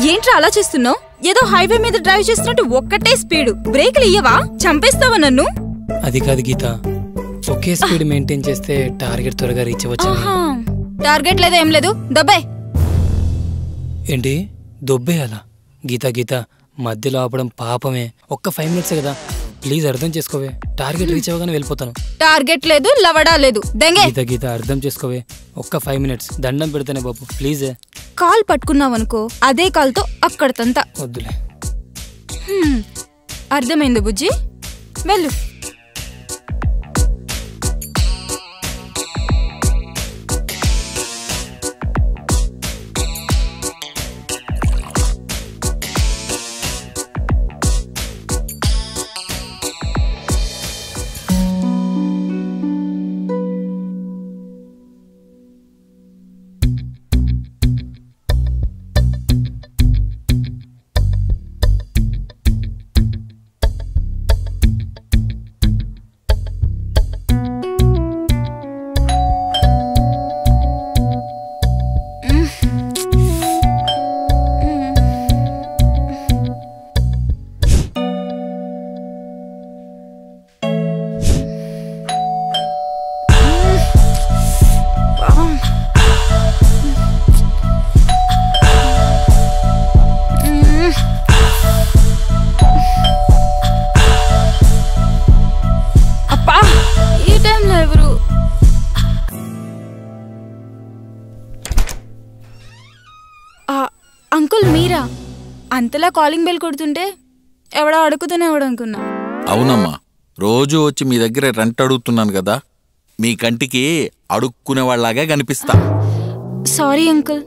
ఏంట్రా అలా చేస్తున్నావు ఏదో హైవే మీద డ్రైవ్ చేస్తున్నట్టు ఒక్కటే స్పీడ్ బ్రేకులు ఇయ్యవా చంపేస్తావా నన్ను అది కాదు గీత ఒకే స్పీడ్ మెయింటైన్ చేస్తే టార్గెట్ త్వరగా రీచ్ అవ్వచ్చు ఆహా. టార్గెట్ లేదు ఏం లేదు దబ్బాయ్ ఏంటి దొబ్బేయాలా గీత గీత మధ్యలో ఆపడం పాపమే ఒక్క ఫైవ్ మినిట్స్ కదా ప్లీజ్ అర్థం చేసుకోవే టార్గెట్ రీచ్ అవ్వగానే వెళ్ళిపోతాను టార్గెట్ లేదు లవడా లేదు దెంగే గీత గీత అర్థం చేసుకోవే ఒక్క ఫైవ్ మినిట్స్ దండం పెడితేనే బాబు ప్లీజ్ కాల్ పట్టుకున్నావనుకో అదే కాల్తో అక్కడతంతా వద్దులే హ్మ్. అర్థమైంది బుజ్జి వెళ్ళు అప్పా ఈ టైంలో ఎవరు ఆ, అంకుల్ మీరా అంతలా కాలింగ్ బెల్ కొడుతుంటే ఎవడో అడుగుతూనే ఎవడు అనుకున్నా అవునమ్మా రోజు వచ్చి మీ దగ్గర రెంట్ అడుగుతున్నాను కదా మీ కంటికి అడుక్కునే వాళ్ళలాగే కనిపిస్తా సారీ అంకుల్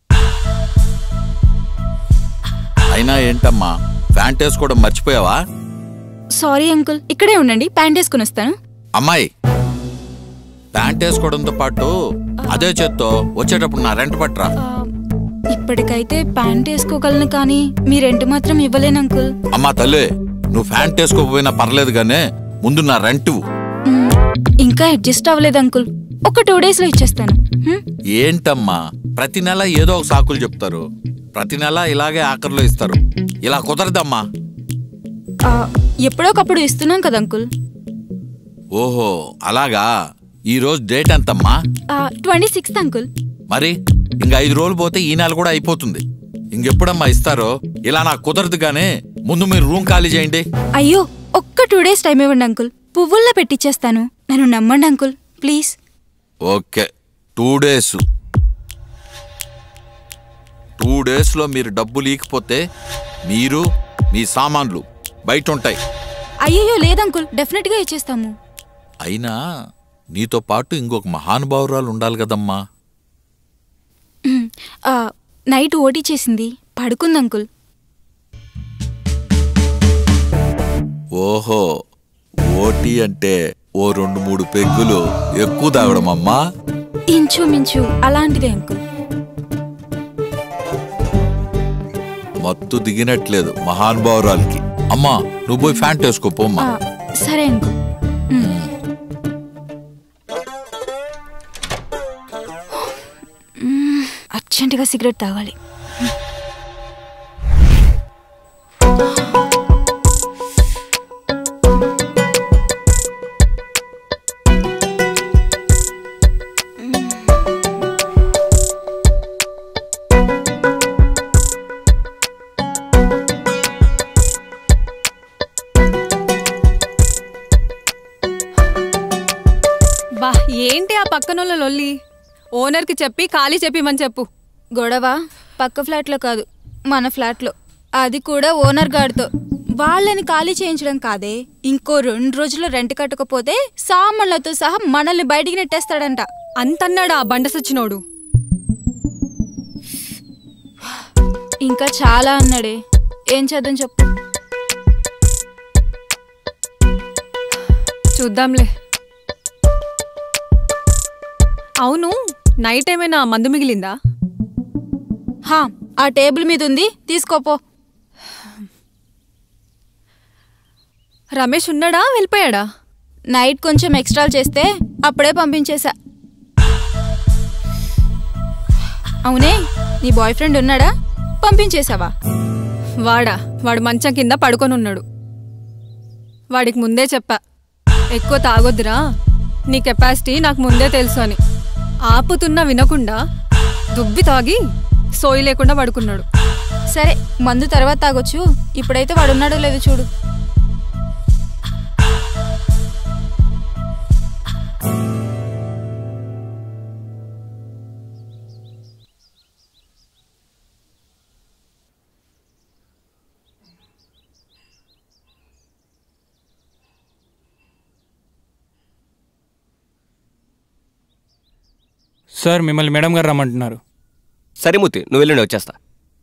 అయినా ఏంటమ్మా ప్యాంట్ వేసుకోవడం మర్చిపోయావా సారీ అంకుల్ ఇక్కడే ఉండండి ప్యాంట్ వేసుకుని వస్తాను అమ్మాయి ప్యాంట్ వేసుకోవడంతో పాటు అదే చేత్తో వచ్చేటప్పుడు నా రెంట్ పట్రా ఆ, ఇప్పటికైతే ప్యాంట్ వేసుకోగలను కానీ మీ రెంట్ మాత్రం ఇవ్వలేను అంకుల్ అమ్మా తల్లి నువ్వు ప్యాంట్ వేసుకోకపోయినా పర్లేదు గానే ముందు నా రెంట్ ఇవ్వు. మ్, ఇంకా అడ్జస్ట్ అవ్వలేదు అంకుల్ ఒక టూ డేస్ లో ఇచ్చేస్తాను హ్మ్? ఏంటమ్మా ప్రతి నెల ఏదో ఒక సాకులు చెప్తారు ప్రతి నెల ఇలాగే ఆఖరిలో ఇస్తారు ఇలా కుదరదమ్మా ఆ, ఎప్పుడోకప్పుడు ఇస్తున్నాం కదా అంకుల్ ఓహో అలాగా ఈ రోజు డేట్ ఎంతమ్మా ట్వంటీ సిక్స్త్ అంకుల్ మరి ఇంక ఐదు రోజులు పోతే ఈ నెల కూడా అయిపోతుంది ఇంకెప్పుడమ్మా ఇస్తారో ఇలా నాకు కుదరదు గానే ముందు మీరు రూమ్ ఖాళీ చేయండి అయ్యో ఒక్క టూ డేస్ టైం ఇవ్వండి అంకుల్ పువ్వుల్లో పెట్టిచ్చేస్తాను నన్ను నమ్మండి uncle please okay two days two డేస్లో మీరు డబ్బులు ఈకపోతే మీరు మీ సామాన్లు బయట ఉంటాయి అయ్యయ్యో లేదు అంకుల్ డెఫినెట్ గా ఇచ్చేస్తాము అయినా నీతో పాటు ఇంకొక మహానుభావురాలు ఉండాలి కదమ్మా మ్, ఆ, నైట్ ఓటీ చేసింది పడుకుంది అంకుల్ ఓహో ఓటీ అంటే ఓ రెండు మూడు పెగ్గులు ఎక్కువ తాగడం అమ్మా ఇంచుమించు అలాంటిదే అంకుల్ మత్తు దిగినట్లేదు మహానుభావురాలకి అమ్మా నువ్వు పోయి ఫ్యాంట్ వేసుకో పోమ్మా ఆ, సరే అంకుల్ మ్. మ్, అర్జెంటుగా సిగరెట్ తాగాలి బా ఏంటి ఆ పక్కనోళ్ళ లొల్లి ఓనర్కి చెప్పి ఖాళీ చెప్పిమని చెప్పు గొడవ పక్క ఫ్లాట్లో కాదు మన ఫ్లాట్లో అది కూడా ఓనర్ గాడితో వాళ్ళని ఖాళీ చేయించడం కాదే ఇంకో రెండు రోజులు రెంట్ కట్టకపోతే సామాన్లతో సహా మనల్ని బయటికి నెట్టేస్తాడంట అంతన్నాడా ఆ బండ సచ్చినోడు ఇంకా చాలా అన్నాడే ఏం చేద్దాం చెప్పు చూద్దాంలే అవును నైట్ ఏమైనా మందు మిగిలిందా హా ఆ టేబుల్ మీద ఉంది తీసుకోపో రమేష్ ఉన్నాడా వెళ్ళిపోయాడా నైట్ కొంచెం ఎక్స్ట్రాలు చేస్తే అప్పుడే పంపించేశా అవునే నీ బాయ్ ఫ్రెండ్ ఉన్నాడా పంపించేశావా వాడా వాడు మంచం కింద పడుకొని ఉన్నాడు వాడికి ముందే చెప్పా ఎక్కువ తాగొద్దురా నీ కెపాసిటీ నాకు ముందే తెలుసు అని ఆపుతున్నా వినకుండా దుబ్బి తాగి సోయి లేకుండా పడుకున్నాడు సరే మందు తర్వాత తాగొచ్చు ఇప్పుడైతే వాడు ఉన్నాడో లేదో చూడు సార్ మిమ్మల్ని మేడం గారు రమ్మంటున్నారు సరే మూర్తి నువ్వు వెళ్ళండి వచ్చేస్తా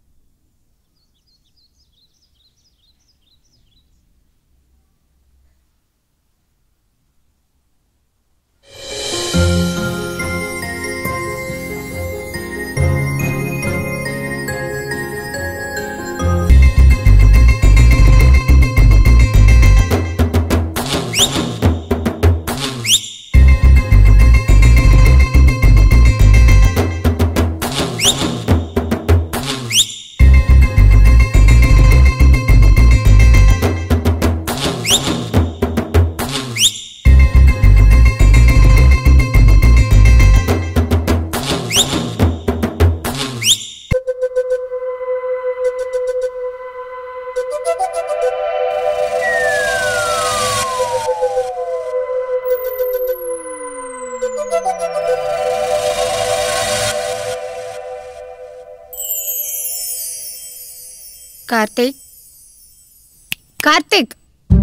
కార్తీక్ కార్తీక్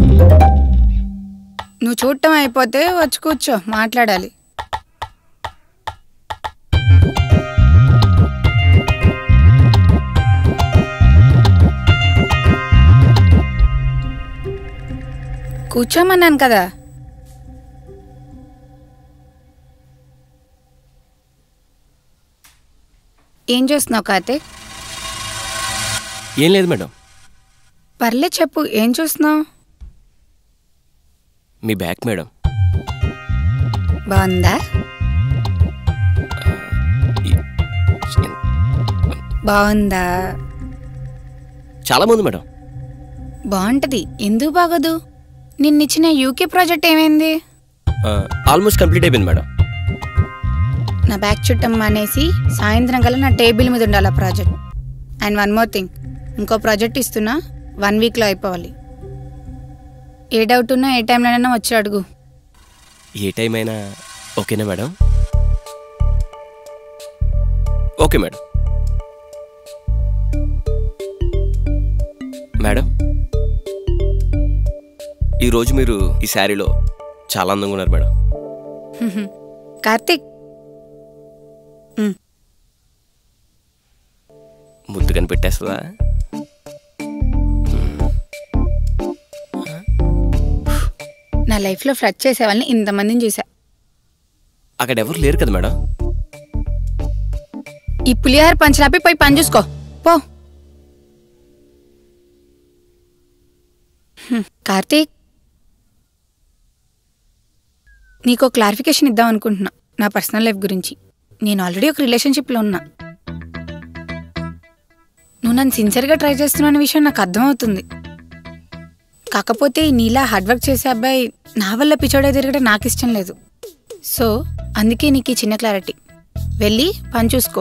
నువ్వు చూడటం అయిపోతే వచ్చి కూర్చో మాట్లాడాలి కూర్చోమన్నాను కదా ఏం చూస్తున్నావు కార్తీక్ ఏం లేదు మేడం పర్లే చెప్పు ఏం చూస్తున్నావు మీ బ్యాక్ మేడం బాగుందా బాగుందా చాలా మంది మేడం బాగుంటది ఎందుకు బాగోదు నిన్నిచ్చిన యూకే ప్రాజెక్ట్ ఏమైంది ఆల్మోస్ట్ కంప్లీట్ అయిపోయింది మేడం నా బ్యాక్ చుట్టం మానేసి సాయంత్రం కల్లా నా టేబుల్ మీద ఉండాలి ఆ project and one more thing ఇంకో ప్రాజెక్ట్ ఇస్తున్నా వన్ వీక్లో అయిపోవాలి ఏ డౌట్ ఉన్నా ఏ టైంలోనైనా వచ్చి అడుగు ఏ టైం అయినా ఓకేనా మేడం ఓకే మేడం మేడం ఈరోజు మీరు ఈ శారీలో చాలా అందంగా ఉన్నారు మేడం కార్తీక్ ముద్దు కనిపెట్టేస్తుందా నా లైఫ్లో ఫ్లడ్ చేసే వాళ్ళని ఇంతమందిని చూసా అక్కడ ఎవరు లేరు కదా మేడం ఈ పులిహార పంచలాపి పోయి పని చూసుకో పో హ్మ్, కార్తీక్ నీకు క్లారిఫికేషన్ ఇద్దాం అనుకుంటున్నా నా పర్సనల్ లైఫ్ గురించి నేను ఆల్రెడీ ఒక రిలేషన్షిప్లో ఉన్నా నువ్వు నన్ను సిన్సియర్గా ట్రై చేస్తున్న విషయం నాకు అర్థమవుతుంది కాకపోతే ఈ నీలా హార్డ్ వర్క్ చేసే అబ్బాయి నా వల్ల పిచ్చోడే తిరగడం నాకు ఇష్టం లేదు సో అందుకే నీకు ఈ చిన్న క్లారిటీ వెళ్ళి పని చూసుకో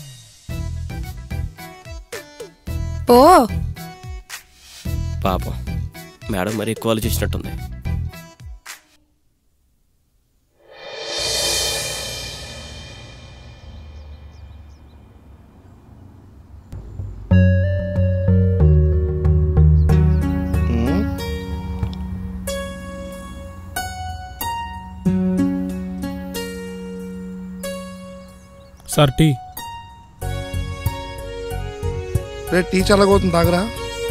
పో పాపం మేడం మరి ఎక్కువ ఆలోచించినట్టుంది సార్ టీ రే టీ చల్లగవుతుంది తాగరా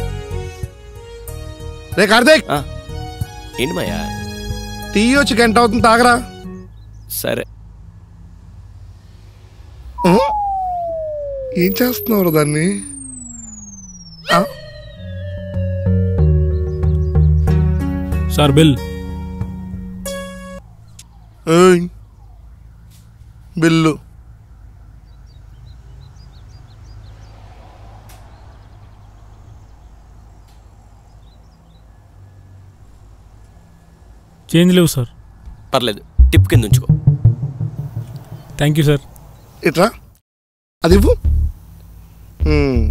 రే కార్తీక్ ఆ, ఏంటి మాయా టీ వచ్చి గంట అవుతుంది తాగరా సరే ఆ? ఏం చేస్తున్నారు దాన్ని ఆ? సార్ బిల్ ఏయ్. బిల్లు చేంజ్ లేవు సార్ పర్లేదు టిప్ కింద ఉంచుకో థ్యాంక్ యూ సార్ ఇట్రా అది ఇవ్వు ఉమ్.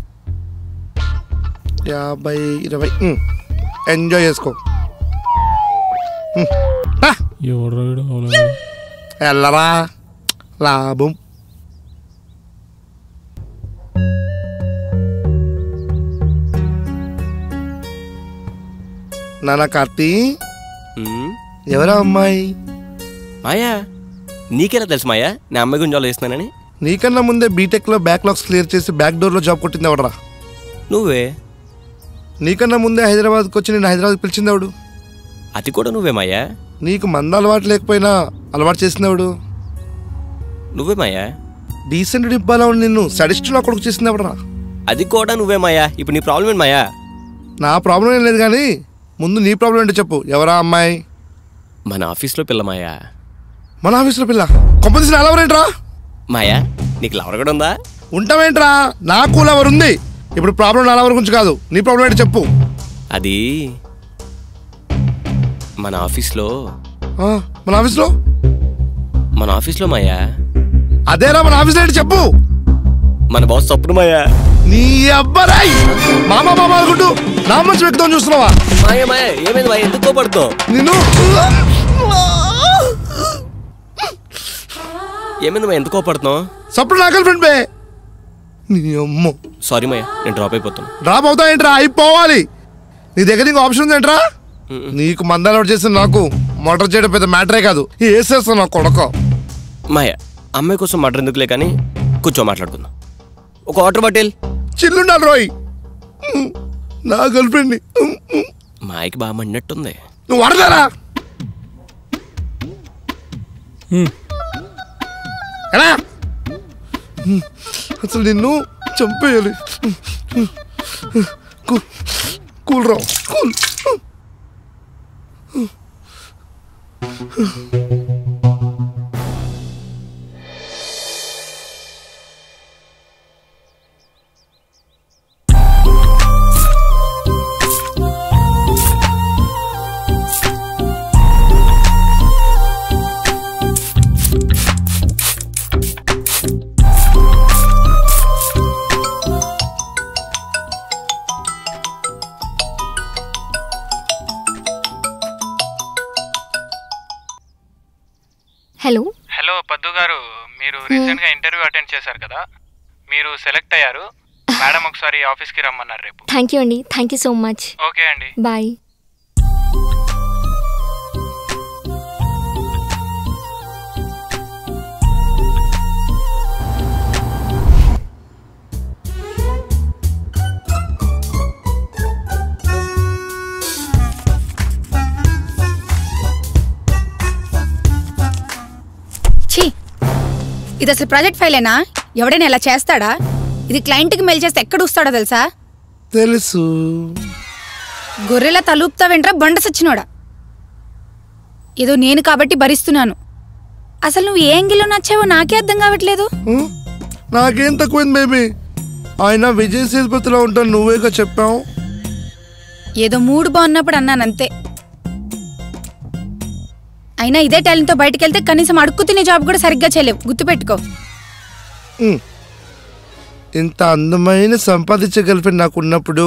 యాభై ఇరవై ఉమ్. ఎంజాయ్ చేసుకో ఉమ్. ఆ, ఎవరు వీడు అవలా వెళ్ళరా లాభం నాన్న కార్తీ ఉమ్, ఎవరా అమ్మాయి మాయా నీకెలా తెలుసు మాయా నా అమ్మాయి గురించి ఆలోచిస్తున్నానని నీకన్నా ముందే బీటెక్లో బ్యాక్లాగ్స్ క్లియర్ చేసి బ్యాక్ డోర్లో జాబ్ కొట్టింది ఎవడరా నువ్వే నీకన్నా ముందే హైదరాబాద్కి వచ్చి నేను హైదరాబాద్ పిలిచింది ఎవడు అది కూడా నువ్వే మాయా నీకు మంద అలవాటు లేకపోయినా అలవాటు చేసింది ఎవడు నువ్వే మాయా డీసెంట్ డిబ్బాలో ఉండి నిన్ను సడిస్ట్ నా కొడుకు చేసింది ఎవడరా అది కూడా నువ్వే మాయా ఇప్పుడు నీ ప్రాబ్లం ఏంటి మాయా నా ప్రాబ్లం ఏం లేదు కానీ ముందు నీ ప్రాబ్లం ఏంటో చెప్పు ఎవరా అమ్మాయి మన ఆఫీస్లో పిల్ల మాయా మన ఆఫీస్లో పిల్ల కొంపదీసిన అలవరేంట్రా మాయా నీకు లవర్ కూడా ఉందా ఉంటావేంట్రా నాకు లవర్ ఉంది ఇప్పుడు ప్రాబ్లం నా లవర్ గురించి కాదు నీ ప్రాబ్లం ఏంటో చెప్పు అది మన ఆఫీస్లో ఆ, మన ఆఫీస్లో మన ఆఫీస్లో మాయా అదేరా మన ఆఫీస్లో ఏంటి చెప్పు మన బాస్ తప్పుడు మాయా నీ అబ్బరాయ్ మామ మామ అనుకుంటూ నా మంచి వ్యక్తం చూస్తున్నావా మాయా మాయా ఏమైంది మాయా ఎందుకు కోపడుతావు నిన్ను ఏమైంది మాయా ఎందుకు కోపడుతున్నావు సప్పుడు నా గర్ల్ ఫ్రెండ్ బే నీ అమ్మ సారీ మాయా నేను డ్రాప్ అయిపోతాను డ్రాప్ అవుతా ఏంట్రా అయిపోవాలి నీ దగ్గర ఇంకో ఆప్షన్ ఉంది ఏంట్రా నీకు మందాలు చేసిన నాకు మోటార్ చేయడం పెద్ద మ్యాటరే కాదు వేసేస్తా నా కొడక మాయా అమ్మాయి కోసం మటర్ ఎందుకులే కానీ కూర్చో మాట్లాడుకుందాం ఒక వాటర్ బాటిల్ చిల్లుండాలి రోయ్ నా గర్ల్ ఫ్రెండ్ మాయకి బాగా మండినట్టుంది నువ్వు వడదారా ఎలా అసలు నిన్ను చంపేయాలి కూ- cool Rao cool hello hello Paddu గారు మీరు రీసెంట్ గా ఇంటర్వ్యూ అటెండ్ చేశారు కదా మీరు సెలెక్ట్ అయ్యారు మేడం ఒకసారి ఆఫీస్కి రమ్మన్నారు రేపు థ్యాంక్ యూ అండి thank you so much okay అండి బాయ్ ఛీ ఇది అసలు ప్రాజెక్ట్ ఫైలేనా ఎవడైనా ఇలా చేస్తాడా ఇది క్లయింట్కి మెయిల్ చేస్తే ఎక్కడ వస్తాడో తెలుసా తెలుసు గొర్రెలా తలూపుతా వెంట్రా బండ సచ్చినోడా ఏదో నేను కాబట్టి భరిస్తున్నాను అసలు నువ్వు ఏ యాంగిల్లో నచ్చావో నాకే అర్థం కావట్లేదు హ్మ్? నాకేం తక్కువైంది బేబీ ఆయన విజయ్ సేతుపతిలో ఉంటాను నువ్వేగా చెప్పావు ఏదో మూడు బాగున్నప్పుడు అన్నానంతే అయినా ఇదే టాలెంట్తో బయటికి వెళ్తే కనీసం అడుక్కు తినే జాబ్ కూడా సరిగ్గా చేయలేవు గుర్తుపెట్టుకో హ్మ్. ఇంత అందమైన సంపాదించే గర్ల్ఫ్రెండ్ నాకు ఉన్నప్పుడు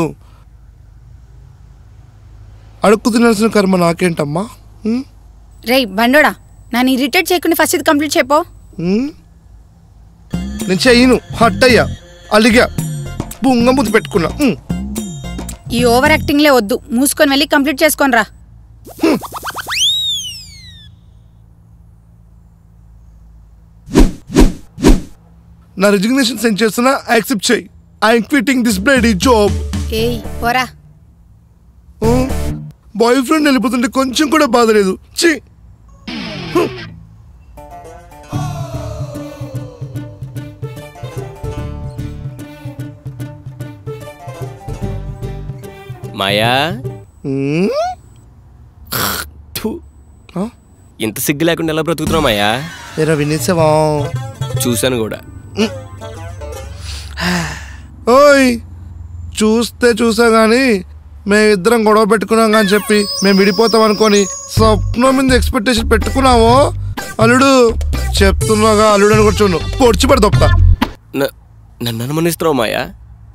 అడుక్కు తినాల్సిన కర్మ నాకేంటమ్మా హ్మ్? రేయ్ బండోడా నన్ను ఇరిటేట్ చేయకుండా ఫస్ట్ ఇది కంప్లీట్ చెప్పో హ్మ్? నేను చెయ్యను హట్ అయ్యా అలిగా బుంగ ముద్దు పెట్టుకున్నా హ్మ్. ఈ ఓవర్ యాక్టింగ్లే వద్దు మూసుకొని వెళ్ళి కంప్లీట్ చేసుకొని రా నా రిజిగ్నేషన్ సెండ్ చేస్తున్నా యాక్సెప్ట్ చేయి I'm quitting this bloody job ఏయ్ పోరా బాయ్ ఫ్రెండ్ వెళ్ళిపోతుంటే కొంచెం కూడా బాధ లేదు ఛీ మాయా హ్మ్? థు. ఆ? ఇంత సిగ్గు లేకుండా ఎలా బ్రతుకుతున్నావు మాయా ఏరా వినేసావా చూశాను కూడా ఓయ్ చూస్తే చూసా కానీ మేమిద్దరం గొడవ పెట్టుకున్నాం అని చెప్పి మేము విడిపోతాం అనుకొని స్వప్నం మీద ఎక్స్పెక్టేషన్ పెట్టుకున్నాము అల్లుడు చెప్తున్నాగా అల్లుడు అని కూర్చోను పొడిచి పడి తొప్తా న- నన్ను అనుమానిస్తున్నావు మాయా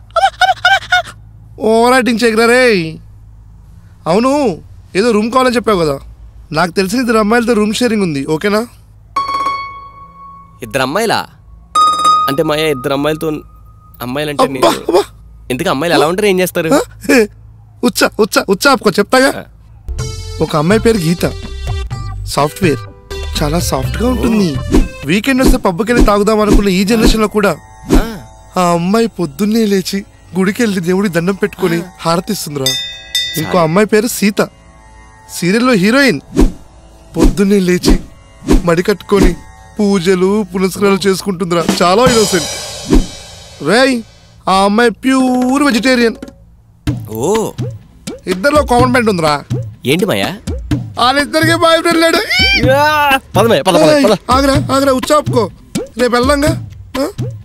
ఓవర్ యాక్టింగ్ చేయగలరే అవును ఏదో రూమ్ కావాలని చెప్పావు కదా నాకు తెలిసిన ఇద్దరు అమ్మాయిలతో రూమ్ షేరింగ్ ఉంది ఓకేనా ఇద్దరు అమ్మాయిలా అంటే మాయా ఇద్దరు అమ్మాయిలతో అమ్మాయిలు అంటే అబ్బా, అబ్బా. ఎందుకు అమ్మాయిలు ఎలా ఉంటారు ఏం చేస్తారు ఆ? హే, ఉచ్చ ఉచ్చ ఉచ్చ ఆపుకో చెప్తాగా ఒక అమ్మాయి పేరు గీత సాఫ్ట్వేర్ చాలా సాఫ్ట్గా ఉంటుంది వీకెండ్ వస్తే పబ్కి వెళ్ళి తాగుదాం అనుకున్న ఈ జనరేషన్లో కూడా ఆ అమ్మాయి పొద్దున్నే లేచి గుడికి వెళ్ళి దేవుడి దండం పెట్టుకొని హారతిస్తుందిరా ఇంకో అమ్మాయి పేరు సీత సీరియల్లో హీరోయిన్ పొద్దున్నే లేచి మడి కట్టుకొని పూజలు పునస్కారాలు చేసుకుంటుందిరా చాలా ఇన్నోసెంట్ రేయ్ ఆ అమ్మాయి ప్యూర్ వెజిటేరియన్ ఓ ఇద్దరిలో కామన్ పాయింట్ ఉందిరా ఏంటి మాయా వాళ్ళిద్దరికి బాయ్ ఫ్రెండ్ లేడు పద మాయా పద పద ఏయ్, పద ఆగరా ఆగరా ఉచ్చాపుకో రేపు వెళ్దాంగా ఆ?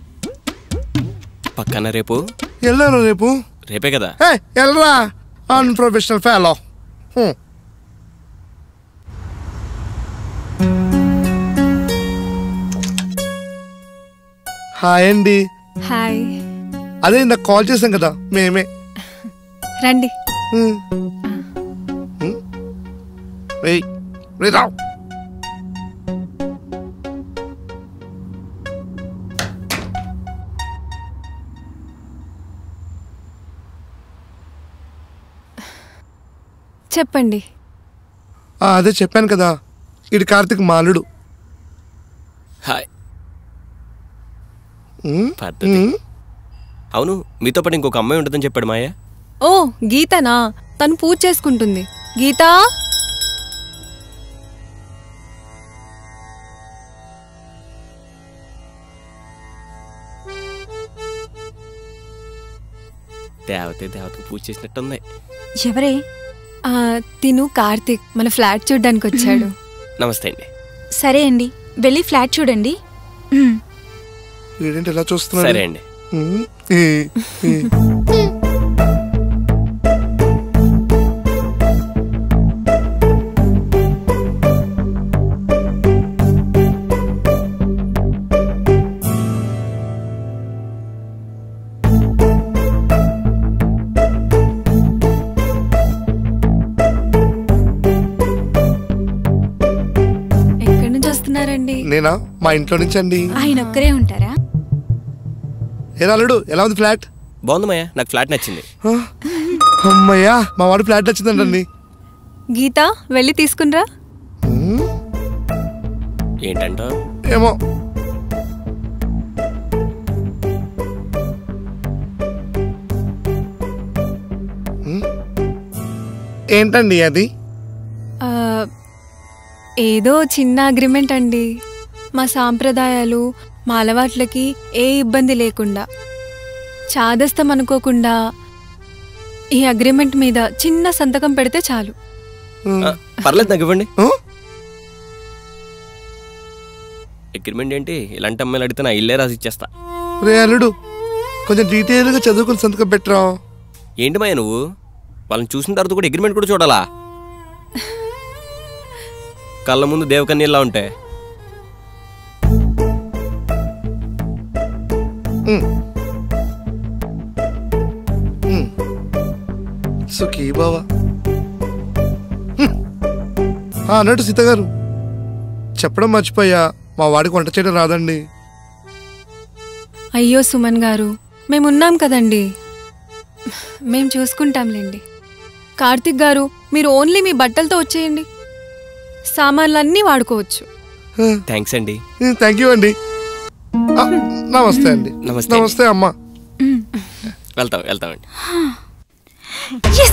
పక్కన రేపు వెళ్దాను రేపు రేపే కదా ఏ వెళ్ళరా అన్ప్రొఫెషనల్ ఫెలో హాయ్ అండి హాయ్ అదే నాకు కాల్ చేశాం కదా మేమే రండి హ్మ్. హ్మ్. ఏయ్, రే రావ్. చెప్పండి ఆ, అదే చెప్పాను కదా ఇటు కార్తిక్ మాలుడు హాయ్ హ్మ్? పద్ధతి హ్మ్? అవును మీతో పాటు ఇంకొక అమ్మాయి ఉంటుందని చెప్పాడు మాయా ఓ గీతనా తను పూజ చేసుకుంటుంది గీతా దేవతే దేవతకు పూజ చేసినట్టుంది ఎవరే ఆ, తిను కార్తిక్ మన ఫ్లాట్ చూడ్డానికి వచ్చాడు నమస్తే అండి సరే అండి వెళ్ళి ఫ్లాట్ చూడండి మ్. వీడేంటి ఎలా చూస్తున్నాడు సరే అండి హ్మ్? ఏ, ఏ. ఎక్కడి నుంచి వస్తున్నారండి నేనా మా ఇంట్లో నుంచి అండి ఆయన ఒక్కరే ఉంటారా ఏ అల్లుడు ఎలా ఉంది ఫ్లాట్ బాగుంది మాయా నాకు ఫ్లాట్ నచ్చింది ఆ? అమ్మయ్యా మా వాడి ఫ్లాట్ వచ్చిందండి గీత వెళ్ళి తీసుకునిరా ఏంటంట ఏమో హ్మ్? ఏంటండి అది ఆ, ఏదో చిన్న అగ్రిమెంట్ అండి మా సాంప్రదాయాలు మా అలవాట్లకి ఏ ఇబ్బంది లేకుండా చాదస్తం అనుకోకుండా ఈ అగ్రిమెంట్ మీద చిన్న సంతకం పెడితే చాలు ఆ, పర్లేదు నాకు ఇవ్వండి ఆ? అగ్రిమెంట్ ఏంటి ఇలాంటి అమ్మాయిలు అడిగితే నా ఇల్లే రాసి ఇచ్చేస్తా రే అల్లుడు కొంచెం డీటెయిల్గా చదువుకుని సంతకం పెట్టరా ఏంటి మాయ నువ్వు వాళ్ళని చూసిన తర్వాత కూడా అగ్రిమెంట్ కూడా చూడాలా కళ్ళ ముందు దేవకన్యలా ఉంటాయి సుఖీ బావా హ్మ్. ఆ, అన్నట్టు సీత గారు చెప్పడం మర్చిపోయా మా వాడికి వంట చేయడం రాదండి అయ్యో సుమన్ గారు మేమున్నాం కదండి మేం చూసుకుంటాంలేండి కార్తిక్ గారు మీరు ఓన్లీ మీ బట్టలతో వచ్చేయండి సామాన్లన్నీ వాడుకోవచ్చు థ్యాంక్స్ అండి థ్యాంక్ యూ అండి ఆ, నమస్తే అండి నమస్తే. నమస్తే అమ్మా వెళ్తాం వెళ్తామండి